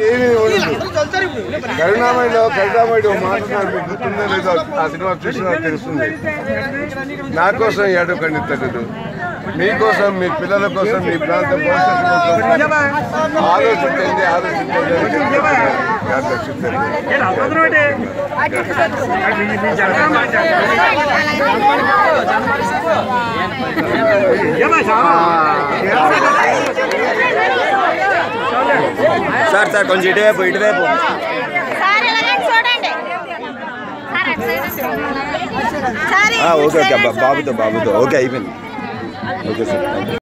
ఏమీ ఉండదు కరుణామణిలో కరుణామణి ఒక మాట నాకు మీకు గుర్తుందో లేదో ఆ సినిమా చూసినా తెలుస్తుంది నా కోసం ఏడవకండి తల్లులు మీకోసం మీ పిల్లల కోసం మీ ప్రాంత భవిష్యత్తు కోసం ఆలోచించండి ఆలోచించండి అని చెప్తున్నారు. God bless you, తల్లి. సార్ సార్ కొంచెం ఇటువైపు ఇటువైపు సార్ ఇలాగండి చూడండి సార్ అటు సైడ్ సార్ ఆ, ఇటు ఓకే ఓకే సైడ్ బా- బాబుతో బాబుతో ఓకే అయిపోయింది ఓకే సార్